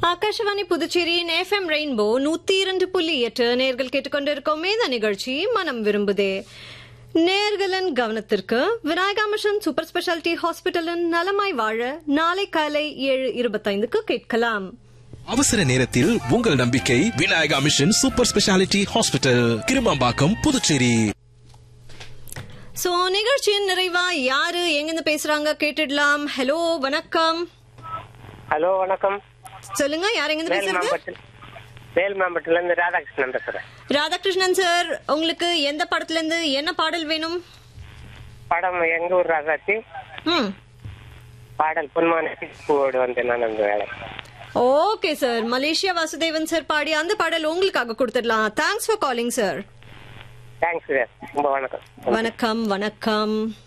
ஆகாஷவாணி புதுச்சேரியின் FM rainbow நூத்தி இரண்டு புள்ளி எட்டு நேர்கள் கேட்டுக்கொண்டிருக்கோம் இந்த நிகழ்ச்சி மனம் விரும்புதே நேர்களின் கவனத்திற்கு விநாயகா மிஷன் சூப்பர் ஸ்பெஷாலிட்டி ஹாஸ்பிட்டலின் நலமாய் வாழ நாளை காலை ஏழு இருபத்தைந்துக்கு கேட்கலாம் அவசர நேரத்தில் உங்கள் நம்பிக்கை Vinayaka mission super speciality hospital Kirumampakkam Puducherry so நிகழ்ச்சியின் நிறைவா யாரு எங்கிருந்து பேசுறாங்க கேட்டுடலாம் ஹலோ வணக்கம் ஹலோ வணக்கம் சொல்லுங்க யார் எங்கிருந்து வேல் பேசுறது மாம்பட்டில் வேல் மாம்பட்டில இருந்து ராதாகிருஷ்ணன் பேசுறேன் ராதாகிருஷ்ணன் சார் உங்களுக்கு எந்த படத்துல இருந்து என்ன பாடல் வேணும் படம் எங்க ஊர் ராசாச்சி ம் பாடல் பொன்மானி பூவோடு வந்தேன் நான் அந்த வேலை okay sir Malaysia Vasudevan sir பாடி அந்த பாடல் உங்களுக்காக கொடுத்துடலாம் thanks for calling sir thanks sir ரொம்ப வணக்கம் வணக்கம் வணக்கம்